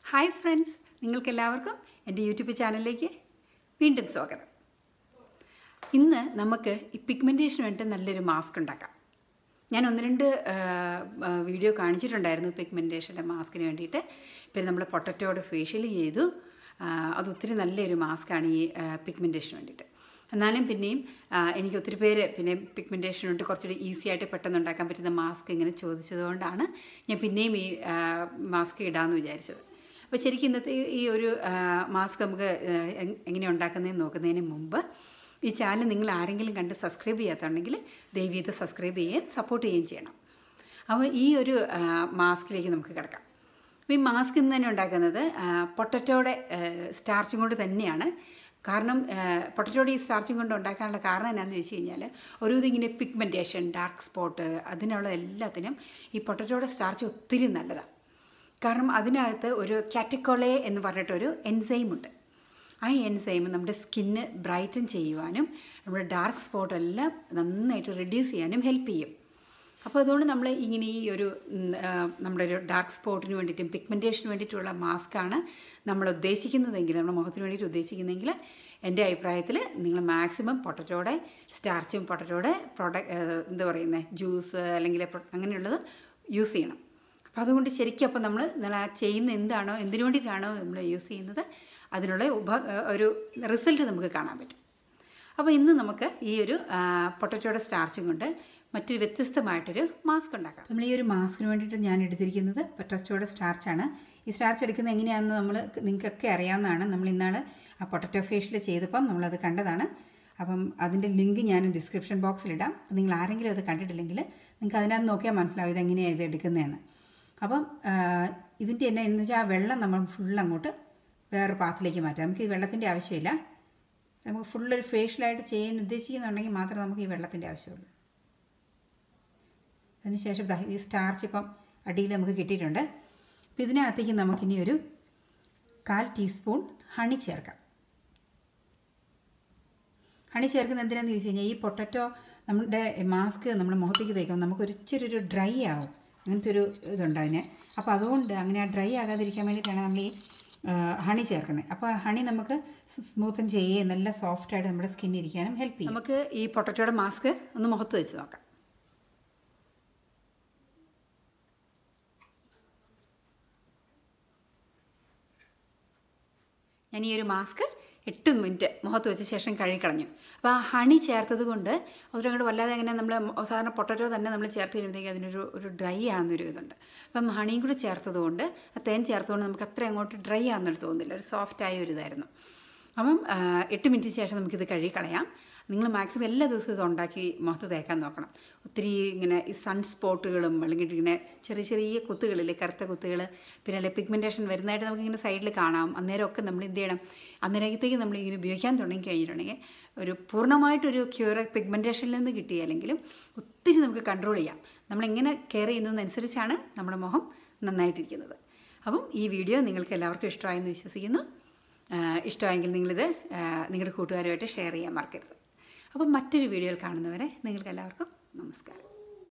hi friends നിങ്ങൾക്കെല്ലാവർക്കും എൻ്റെ YouTube ചാനലിലേക്ക് വീണ്ടും സ്വാഗതം ഇന്ന് നമുക്ക് ഈ പിഗ്മെൻറ്റേഷന് വേണ്ടി നല്ലൊരു മാസ്ക് ഉണ്ടാക്കാം ഞാൻ ഒന്ന് രണ്ട് ആ, ആ, വീഡിയോ കാണിച്ചിട്ടുണ്ടായിരുന്നു പിഗ്മെൻറ്റേഷൻ്റെ മാസ്കിന് വേണ്ടിയിട്ട് പിന്നെ നമ്മൾ പൊട്ടറ്റോയുടെ ഫേഷ്യൽ ചെയ്തു ആ, അത് ഒത്തിരി നല്ലൊരു മാസ്കാണ് ഈ പിഗ്മെൻറ്റേഷന് വേണ്ടിയിട്ട് എന്നാലും പിന്നെയും ആ, എനിക്ക് ഒത്തിരി പേര് പിന്നെ പിഗ്മെൻറ്റേഷൻ കൊണ്ട് കുറച്ചുകൂടി ഈസി ആയിട്ട് പെട്ടെന്ന് ഉണ്ടാക്കാൻ പറ്റുന്ന മാസ്ക് ഇങ്ങനെ ചോദിച്ചതുകൊണ്ടാണ് ഞാൻ പിന്നെയും ഈ മാസ്ക് ഇടാമെന്ന് വിചാരിച്ചത് അപ്പോൾ ശരിക്കും ഇന്നത്തെ ഈ- ഈ ഒരു മാസ്ക് നമുക്ക് ആ, എങ്- എങ്ങനെ ഉണ്ടാക്കുന്നതെന്ന് നോക്കുന്നതിന് മുമ്പ് ഈ ചാനൽ നിങ്ങൾ ആരെങ്കിലും കണ്ട് സബ്സ്ക്രൈബ് ചെയ്യാത്തുണ്ടെങ്കിൽ ദയവ് ചെയ്ത് സബ്സ്ക്രൈബ് ചെയ്യുകയും സപ്പോർട്ട് ചെയ്യുകയും ചെയ്യണം അപ്പോൾ ഈ ഒരു ആ, മാസ്കിലേക്ക് നമുക്ക് കിടക്കാം അപ്പോൾ ഈ മാസ്ക് ഇന്ന് തന്നെ ഉണ്ടാക്കുന്നത് ആ, പൊട്ടറ്റോയുടെ സ്റ്റാർച്ചും കൊണ്ട് തന്നെയാണ് കാരണം പൊട്ടറ്റോയുടെ ഈ സ്റ്റാർച്ചും കൊണ്ട് ഉണ്ടാക്കാനുള്ള കാരണം എന്നാന്ന് ചോദിച്ചു കഴിഞ്ഞാൽ ഒരു ഇതിങ്ങനെ പിഗ്മെൻറ്റേഷൻ ഡാർക്ക് സ്പോട്ട് അതിനുള്ള എല്ലാത്തിനും ഈ പൊട്ടറ്റോയുടെ സ്റ്റാർച്ച് ഒത്തിരി നല്ലതാണ് കാരണം അതിനകത്ത് ഒരു കാറ്റക്കോളെ എന്ന് പറഞ്ഞിട്ടൊരു എൻസൈം ഉണ്ട് ആ എൻസൈം നമ്മുടെ സ്കിന്ന് ബ്രൈറ്റൻ ചെയ്യുവാനും നമ്മുടെ ഡാർക്ക് സ്പോട്ട് എല്ലാം നന്നായിട്ട് റിഡ്യൂസ് ചെയ്യാനും ഹെൽപ്പ് ചെയ്യും അപ്പോൾ അതുകൊണ്ട് നമ്മൾ ഇങ്ങനെ ഈ ഒരു ഉം, ആ, നമ്മുടെ ഒരു ഡാർക്ക് സ്പോട്ടിന് വേണ്ടിയിട്ടും പിഗ്മെൻറ്റേഷന് വേണ്ടിയിട്ടുള്ള മാസ്കാണ് നമ്മൾ ഉദ്ദേശിക്കുന്നതെങ്കിൽ നമ്മുടെ മുഖത്തിന് വേണ്ടിയിട്ട് ഉദ്ദേശിക്കുന്നതെങ്കിൽ എൻ്റെ അഭിപ്രായത്തിൽ നിങ്ങൾ മാക്സിമം പൊട്ടറ്റോടെ സ്റ്റാർച്ചും പൊട്ടറ്റോടെ പ്രൊഡക്റ്റ് എന്താ പറയുന്നത് ജ്യൂസ് അല്ലെങ്കിൽ പ്രൊ- അങ്ങനെയുള്ളത് യൂസ് ചെയ്യണം അപ്പോൾ അതുകൊണ്ട് ശരിക്കും അപ്പോൾ നമ്മൾ നമ്മൾ ആ ചെയ്യുന്ന എന്താണോ എന്തിനു വേണ്ടിയിട്ടാണോ നമ്മൾ യൂസ് ചെയ്യുന്നത് അതിനുള്ള ഉപ ഒരു റിസൾട്ട് നമുക്ക് കാണാൻ പറ്റും അപ്പോൾ ഇന്ന് നമുക്ക് ഈ ഒരു പൊട്ടറ്റോയുടെ സ്റ്റാർച്ചും കൊണ്ട് മറ്റൊരു വ്യത്യസ്തമായിട്ടൊരു മാസ്ക് ഉണ്ടാക്കാം നമ്മൾ ഈ ഒരു മാസ്കിന് വേണ്ടിയിട്ട് ഞാൻ എടുത്തിരിക്കുന്നത് പൊട്ടറ്റോയുടെ സ്റ്റാർച്ചാണ് ഈ സ്റ്റാർച്ച് എടുക്കുന്നത് എങ്ങനെയാണെന്ന് നമ്മൾ നിങ്ങൾക്കൊക്കെ അറിയാവുന്നതാണ് നമ്മൾ ഇന്നാൾ ആ പൊട്ടറ്റോ ഫേഷ്യൽ ചെയ്തപ്പം നമ്മളത് കണ്ടതാണ് അപ്പം അതിൻ്റെ ലിങ്ക് ഞാൻ ഡിസ്ക്രിപ്ഷൻ ബോക്സിലിടാം അപ്പം നിങ്ങൾ ആരെങ്കിലും അത് കണ്ടിട്ടില്ലെങ്കിൽ നിങ്ങൾക്ക് അതിനകത്ത് നോക്കിയാൽ മനസ്സിലാവും ഇതെങ്ങനെയാണ് ഇത് എടുക്കുന്നതെന്ന് അപ്പം ഇതിൻ്റെ എന്നാ എന്ന് വെച്ചാൽ ആ വെള്ളം നമ്മൾ ഫുൾ അങ്ങോട്ട് വേറൊരു പാത്രത്തിലേക്ക് മാറ്റാം നമുക്ക് ഈ വെള്ളത്തിൻ്റെ ആവശ്യമില്ല നമുക്ക് ഫുള്ളൊരു ഫേഷ്യലായിട്ട് ചെയ്യാൻ ഉദ്ദേശിക്കുന്നുണ്ടെങ്കിൽ മാത്രമേ നമുക്ക് ഈ വെള്ളത്തിൻ്റെ ആവശ്യമുള്ളൂ അതിനുശേഷം ദാ ഈ സ്റ്റാർച്ച് ഇപ്പം അടിയിൽ നമുക്ക് കിട്ടിയിട്ടുണ്ട് അപ്പം ഇതിനകത്തേക്ക് നമുക്കിനി ഒരു കാൽ ടീസ്പൂൺ ഹണി ചേർക്കാം ഹണി ചേർക്കുന്നത് എന്തിനാന്ന് ചോദിച്ചു കഴിഞ്ഞാൽ ഈ പൊട്ടറ്റോ നമ്മുടെ മാസ്ക് നമ്മുടെ മുഖത്തേക്ക് തേക്കുമ്പോൾ നമുക്ക് ഒരു ഇച്ചിരി ഒരു ഡ്രൈ ആവും അങ്ങനത്തെ ഒരു ഇതുണ്ട് അതിന് അപ്പോൾ അതുകൊണ്ട് അങ്ങനെ ആ ഡ്രൈ ആകാതിരിക്കാൻ വേണ്ടിയിട്ടാണ് നമ്മൾ ഈ ആ, ഹണി ചേർക്കുന്നത് അപ്പോൾ ഹണി നമുക്ക് സ്മൂത്തൻ ചെയ്യുകയും നല്ല സോഫ്റ്റായിട്ട് നമ്മുടെ സ്കിന്നിൽ ഇരിക്കാനും ഹെൽപ്പ് ചെയ്യും നമുക്ക് ഈ പൊട്ടറ്റോയുടെ മാസ്ക് ഒന്ന് മുഖത്ത് വെച്ച് നോക്കാം ഞാൻ ഈ ഒരു മാസ്ക് എട്ട് മിനിറ്റ് മുഖത്ത് വെച്ച ശേഷം കഴുകിക്കളഞ്ഞു അപ്പോൾ ആ ഹണി ചേർത്തത് കൊണ്ട് അതിനങ്ങോട്ട് വല്ലാതെ അങ്ങനെ നമ്മൾ സാധാരണ പൊട്ടറ്റോ തന്നെ നമ്മൾ ചേർത്ത് കഴിയുമ്പോഴത്തേക്ക് അതിനൊരു ഒരു ഡ്രൈ ആകുന്നൊരു ഇതുണ്ട് അപ്പം ഹണിയും കൂടി ചേർത്തത് കൊണ്ട് ആ തേൻ ചേർത്തതുകൊണ്ട് നമുക്ക് അത്ര അങ്ങോട്ട് ഡ്രൈ ആകുന്നൊരു തോന്നുന്നില്ല ഒരു സോഫ്റ്റ് ആയ ഒരു ഇതായിരുന്നു അപ്പം ആ, എട്ട് മിനിറ്റിന് ശേഷം നമുക്കിത് കഴുകിക്കളയാം നിങ്ങൾ മാക്സിമം എല്ലാ ദിവസവും ഇത് ഉണ്ടാക്കി മുഖത്ത് തേക്കാൻ നോക്കണം ഒത്തിരി ഇങ്ങനെ ഈ സൺ സ്പോട്ടുകളും അല്ലെങ്കിൽ ഇങ്ങനെ ചെറിയ ചെറിയ കുത്തുകളില്ലേ കറുത്ത കുത്തുകൾ പിന്നെ അല്ലെ പിഗ്മെൻറ്റേഷൻ വരുന്നതായിട്ട് നമുക്കിങ്ങനെ സൈഡിൽ കാണാം അന്നേരമൊക്കെ നമ്മൾ എന്ത് ചെയ്യണം അന്നേരത്തേക്ക് നമ്മൾ ഇങ്ങനെ ഉപയോഗിക്കാൻ തുടങ്ങി കഴിഞ്ഞിട്ടുണ്ടെങ്കിൽ ഒരു പൂർണ്ണമായിട്ടൊരു ക്യൂർ പിഗ്മെൻറ്റേഷനിൽ നിന്ന് കിട്ടിയാലെങ്കിലും ഒത്തിരി നമുക്ക് കൺട്രോൾ ചെയ്യാം നമ്മളെങ്ങനെ കെയർ ചെയ്യുന്നതനുസരിച്ചാണ് നമ്മുടെ മുഖം നന്നായിട്ടിരിക്കുന്നത് അപ്പം ഈ വീഡിയോ നിങ്ങൾക്ക് എല്ലാവർക്കും ഇഷ്ടമായെന്ന് വിശ്വസിക്കുന്നു ആഹ് ഇഷ്ടമായെങ്കിൽ നിങ്ങളിത് ആഹ് നിങ്ങളുടെ കൂട്ടുകാരുമായിട്ട് ഷെയർ ചെയ്യാൻ മറക്കരുത് അപ്പം മറ്റൊരു വീഡിയോയിൽ കാണുന്നവരെ നിങ്ങൾക്ക് എല്ലാവർക്കും നമസ്കാരം